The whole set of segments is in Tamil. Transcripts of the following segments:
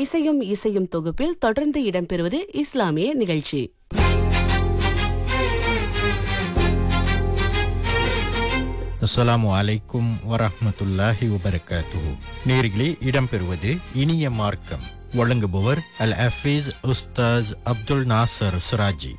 இசையும் இசையும் தொகுப்பில் தொடர்ந்து இடம்பெறுவது இஸ்லாமிய நிகழ்ச்சி அஸ்ஸலாமு அலைக்கும் வரஹ்மத்துல்லாஹி வபரகாத்துஹு நேர்களே இடம்பெறுவது இனிய மார்க்கம் வழங்குபவர் அல் ஹஃபீஸ் உஸ்தாஸ் அப்துல் நாசர் சிராஜி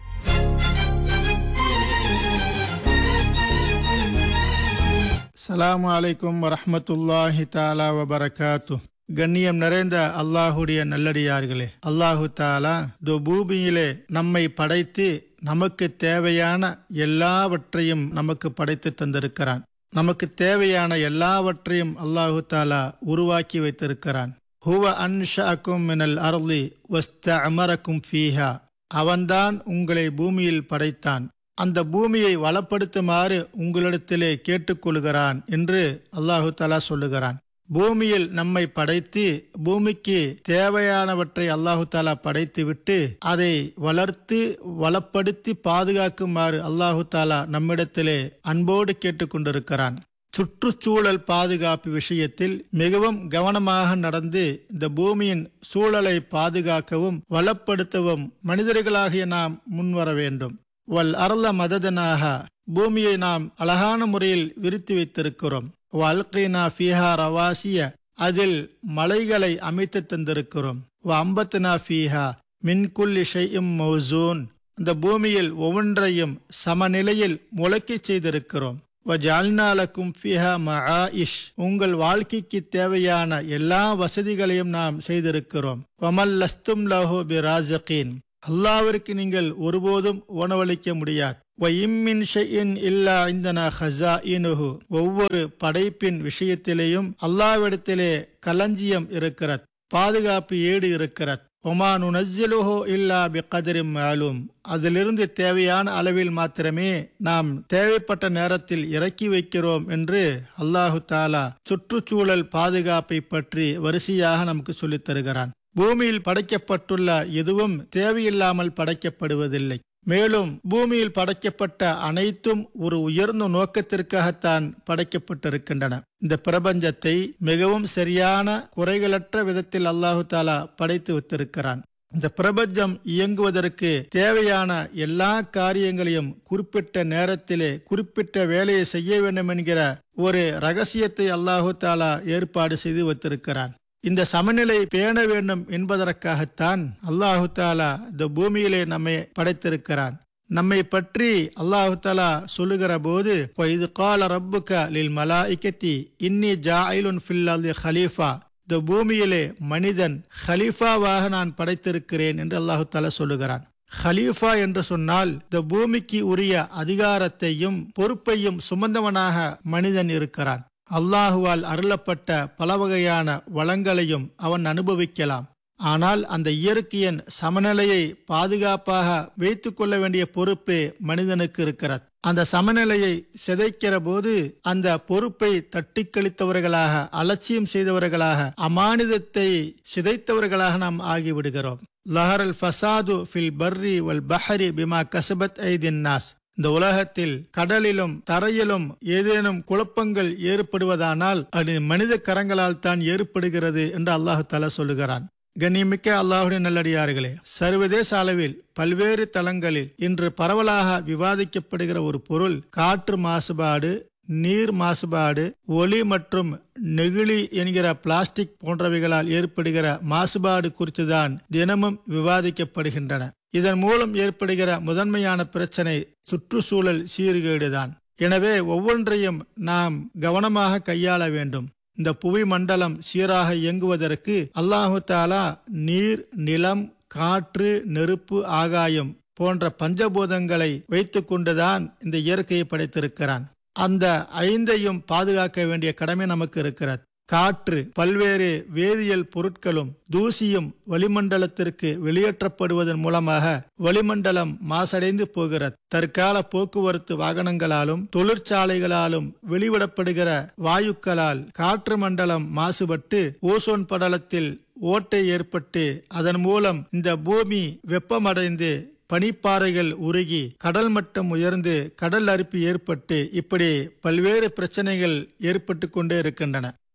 அஸ்ஸலாமு அலைக்கும் வரஹ்மத்துல்லாஹி தாலா வபரகாத்து கண்ணியம் நிறைந்த அல்லாஹுடைய நல்லடியார்களே அல்லாஹு தாலா இந்த பூமியிலே நம்மை படைத்து நமக்கு தேவையான எல்லாவற்றையும் நமக்கு படைத்து தந்திருக்கிறான் நமக்கு தேவையான எல்லாவற்றையும் அல்லாஹு தாலா உருவாக்கி வைத்திருக்கிறான் ஹுவ அன்ஷாக்கும் மினல் அருளி வஸ்த அமரக்கும் ஃபீஹா அவன்தான் உங்களை பூமியில் படைத்தான் அந்த பூமியை வளப்படுத்துமாறு உங்களிடத்திலே கேட்டுக்கொள்கிறான் என்று அல்லாஹு தலா சொல்லுகிறான் பூமியில் நம்மை படைத்து பூமிக்கு தேவையானவற்றை அல்லாஹு தாலா படைத்து விட்டு அதை வளர்த்து வளப்படுத்தி பாதுகாக்குமாறு அல்லாஹு தாலா நம்மிடத்திலே அன்போடு கேட்டுக்கொண்டிருக்கிறான் சுற்றுச்சூழல் பாதுகாப்பு விஷயத்தில் மிகவும் கவனமாக நடந்து இந்த பூமியின் சூழலை பாதுகாக்கவும் வளப்படுத்தவும் மனிதர்களாகிய நாம் முன்வர வேண்டும் வல் அரள மததனாக பூமியை நாம் அழகான முறையில் விரித்து வைத்திருக்கிறோம் வல்கைனா ஃபீஹா ரவாசிய அதில் மலைகளை அமைத்து தந்திருக்கிறோம் வ அம்பத்னா ஃபீஹா மின்குல்லி ஷையும் மௌசூன் இந்த பூமியில் ஒவ்வொன்றையும் சமநிலையில் முளைக்கச் செய்திருக்கிறோம் வஜால்னாலக்கும் ஃபிஹா மஆஇஷ் உங்கள் வாழ்க்கைக்கு தேவையான எல்லா வசதிகளையும் நாம் செய்திருக்கிறோம் வமல் லஸ்தும் லஹு பிராசகீன் அல்லாவிற்கு நீங்கள் ஒருபோதும் உணவளிக்க முடியாது வயிம்மின் ஷைஇன் இல்லா இந்தனா ஹசா இனுஹு ஒவ்வொரு படைப்பின் விஷயத்திலேயும் அல்லாவிடத்திலே களஞ்சியம் இருக்கிறது பாதுகாப்பு ஏடு இருக்கிறது ஒமானு நஸ்ஸிலுஹோ இல்லா பிகதிரும் மாலும் அதிலிருந்து தேவையான அளவில் மாத்திரமே நாம் தேவைப்பட்ட நேரத்தில் இறக்கி வைக்கிறோம் என்று அல்லாஹு தாலா சுற்றுச்சூழல் பாதுகாப்பை பற்றி வரிசையாக நமக்கு சொல்லித் தருகிறான் பூமியில் படைக்கப்பட்டுள்ள எதுவும் தேவையில்லாமல் படைக்கப்படுவதில்லை மேலும் பூமியில் படைக்கப்பட்ட அனைத்தும் ஒரு உயர்ந்த நோக்கத்திற்காகத்தான் படைக்கப்பட்டிருக்கின்றன இந்த பிரபஞ்சத்தை மிகவும் சரியான குறைகளற்ற விதத்தில் அல்லாஹு தாலா படைத்து வைத்திருக்கிறான் இந்த பிரபஞ்சம் இயங்குவதற்கு தேவையான எல்லா காரியங்களையும் குறிப்பிட்ட நேரத்திலே குறிப்பிட்ட வேலையை செய்ய வேண்டும் என்கிற ஒரு ரகசியத்தை அல்லாஹு தாலா ஏற்பாடு செய்து வைத்திருக்கிறான் இந்த சமநிலை பேண வேண்டும் என்பதற்காகத்தான் அல்லாஹு தாலா இந்த பூமியிலே நம்மை படைத்திருக்கிறான் நம்மை பற்றி அல்லாஹு தாலா சொல்லுகிற போது இது கால ரப்புக்க லில் மலாய்கத்தி இன்னி ஜாயிலுன் ஃபில் ஹலீஃபா இந்த பூமியிலே மனிதன் ஹலீஃபாவாக நான் படைத்திருக்கிறேன் என்று அல்லாஹு தாலா சொல்லுகிறான் ஹலீஃபா என்று சொன்னால் இந்த பூமிக்கு உரிய அதிகாரத்தையும் பொறுப்பையும் சுமந்தவனாக மனிதன் இருக்கிறான் அல்லாஹுவால் அருளப்பட்ட பல வகையான வளங்களையும் அவன் அனுபவிக்கலாம் ஆனால் அந்த இயற்கையின் சமநிலையை பாதுகாப்பாக வைத்துக் கொள்ள வேண்டிய பொறுப்பு மனிதனுக்கு இருக்கிறது அந்த சமநிலையை சிதைக்கிற போது அந்த பொறுப்பை தட்டி கழித்தவர்களாக அலட்சியம் செய்தவர்களாக அமானிதத்தை சிதைத்தவர்களாக நாம் ஆகிவிடுகிறோம் லஹரல் ஃபசாது ஃபில் பர்ரி வல் பஹரி பிமா கசபத் ஐதின் நாஸ் இந்த உலகத்தில் கடலிலும் தரையிலும் ஏதேனும் குழப்பங்கள் ஏற்படுவதானால் அது மனித கரங்களால் தான் ஏற்படுகிறது என்று அல்லாஹு தாலா சொல்லுகிறான் கண்ணியமிக்க அல்லாஹுடைய நல்லடியார்களே சர்வதேச அளவில் பல்வேறு தளங்களில் இன்று பரவலாக விவாதிக்கப்படுகிற ஒரு பொருள் காற்று மாசுபாடு நீர் மாசுபாடு ஒளி மற்றும் நெகிழி என்கிற பிளாஸ்டிக் போன்றவைகளால் ஏற்படுகிற மாசுபாடு குறித்துதான் தினமும் விவாதிக்கப்படுகின்றன இதன் மூலம் ஏற்படுகிற முதன்மையான பிரச்சனை சுற்றுச்சூழல் சீர்கேடுதான் எனவே ஒவ்வொன்றையும் நாம் கவனமாக கையாள வேண்டும் இந்த புவி மண்டலம் சீராக இயங்குவதற்கு அல்லாஹு தாலா நீர் நிலம் காற்று நெருப்பு ஆகாயம் போன்ற பஞ்சபூதங்களை வைத்துக் கொண்டுதான் இந்த இயற்கையை படைத்திருக்கிறான் அந்த ஐந்தையும் பாதுகாக்க வேண்டிய கடமை நமக்கு இருக்கிறது காற்று பல்வேறு வேதியியல் பொருட்களும் தூசியும் வளிமண்டலத்திற்கு வெளியேற்றப்படுவதன் மூலமாக வளிமண்டலம் மாசடைந்து போகிறது தற்கால போக்குவரத்து வாகனங்களாலும் தொழிற்சாலைகளாலும் வெளிவிடப்படுகிற வாயுக்களால் காற்று மண்டலம் மாசுபட்டு ஓசோன் படலத்தில் ஓட்டை ஏற்பட்டு அதன் மூலம் இந்த பூமி வெப்பமடைந்து பனிப்பாறைகள் உருகி கடல் மட்டம் உயர்ந்து கடல் அரிப்பு ஏற்பட்டு இப்படி பல்வேறு பிரச்சனைகள் ஏற்பட்டு கொண்டே இருக்கின்றன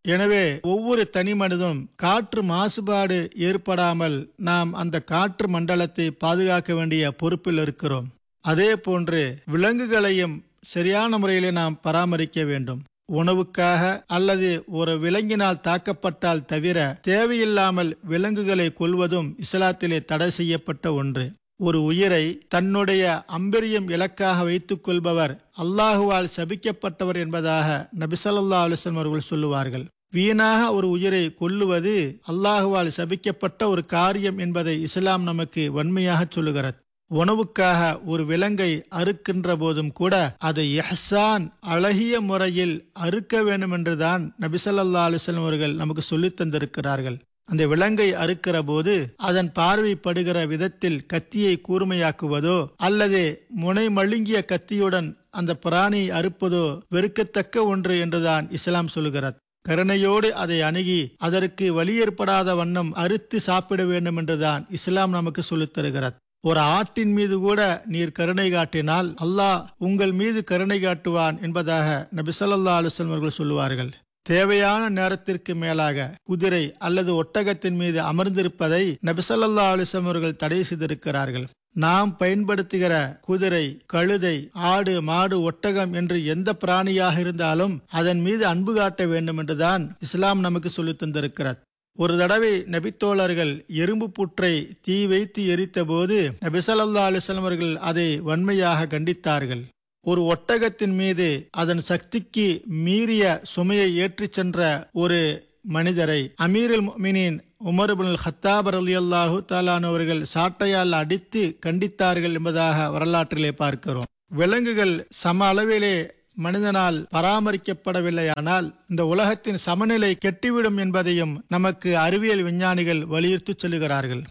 எனவே ஒவ்வொரு தனி மனிதனும் காற்று மாசுபாடு ஏற்படாமல் நாம் அந்த காற்று மண்டலத்தை பாதுகாக்க வேண்டிய பொறுப்பில் இருக்கிறோம் அதே போன்று விலங்குகளையும் சரியான முறையில் நாம் பராமரிக்க வேண்டும் உணவுக்காக அல்லது ஒரு விலங்கினால் தாக்கப்பட்டால் தவிர தேவையில்லாமல் விலங்குகளை கொல்வதும் இஸ்லாத்திலே தடை செய்யப்பட்ட ஒன்று ஒரு உயிரை தன்னுடைய அம்பெரியம் இலக்காக வைத்துக் கொள்பவர் அல்லாஹுவால் சபிக்கப்பட்டவர் என்பதாக நபிசல்லா அலுவலம் அவர்கள் சொல்லுவார்கள் வீணாக ஒரு உயிரை கொல்லுவது அல்லாஹுவால் சபிக்கப்பட்ட ஒரு காரியம் என்பதை இஸ்லாம் நமக்கு வன்மையாக சொல்லுகிறது உணவுக்காக ஒரு விலங்கை அறுக்கின்ற போதும் கூட அதை எஹ்சான் அழகிய முறையில் அறுக்க வேண்டும் என்றுதான் நபிசல்லா அலுவலம் அவர்கள் நமக்கு சொல்லித் தந்திருக்கிறார்கள் அந்த விலங்கை அறுக்கிற போது அதன் பார்வைப்படுகிற விதத்தில் கத்தியை கூர்மையாக்குவதோ அல்லது முனை மழுங்கிய கத்தியுடன் அந்த பிராணியை அறுப்பதோ வெறுக்கத்தக்க ஒன்று என்றுதான் இஸ்லாம் சொல்லுகிறது கருணையோடு அதை அணுகி அதற்கு வலி ஏற்படாத வண்ணம் அறுத்து சாப்பிட வேண்டும் என்றுதான் இஸ்லாம் நமக்கு சொல்லித் தருகிறது ஒரு ஆட்டின் மீது கூட நீர் கருணை காட்டினால் அல்லாஹ் உங்கள் மீது கருணை காட்டுவான் என்பதாக நபி சொல்லா அலுவலம் அவர்கள் சொல்லுவார்கள் தேவையான நேரத்திற்கு மேலாக குதிரை அல்லது ஒட்டகத்தின் மீது அமர்ந்திருப்பதை நபிசல்லா அலிசம் அவர்கள் தடை செய்திருக்கிறார்கள் நாம் பயன்படுத்துகிற குதிரை கழுதை ஆடு மாடு ஒட்டகம் என்று எந்த பிராணியாக இருந்தாலும் அதன் மீது அன்பு காட்ட வேண்டும் என்றுதான் இஸ்லாம் நமக்கு சொல்லித் தந்திருக்கிறது ஒரு தடவை நபித்தோழர்கள் எறும்பு புற்றை தீ வைத்து எரித்த போது நபிசல்லா அலுவலம் அவர்கள் அதை வன்மையாக கண்டித்தார்கள் ஒரு ஒட்டகத்தின் மீது அதன் சக்திக்கு மீறிய சுமையை ஏற்றிச் சென்ற ஒரு மனிதரை அமீருல் மினின் உமர் பின் ஹத்தாப் அலி அல்லாஹூ தாலானவர்கள் சாட்டையால் அடித்து கண்டித்தார்கள் என்பதாக வரலாற்றிலே பார்க்கிறோம் விலங்குகள் சம அளவிலே மனிதனால் பராமரிக்கப்படவில்லையானால் இந்த உலகத்தின் சமநிலை கெட்டுவிடும் என்பதையும் நமக்கு அறிவியல் விஞ்ஞானிகள் வலியுறுத்தி சொல்லுகிறார்கள்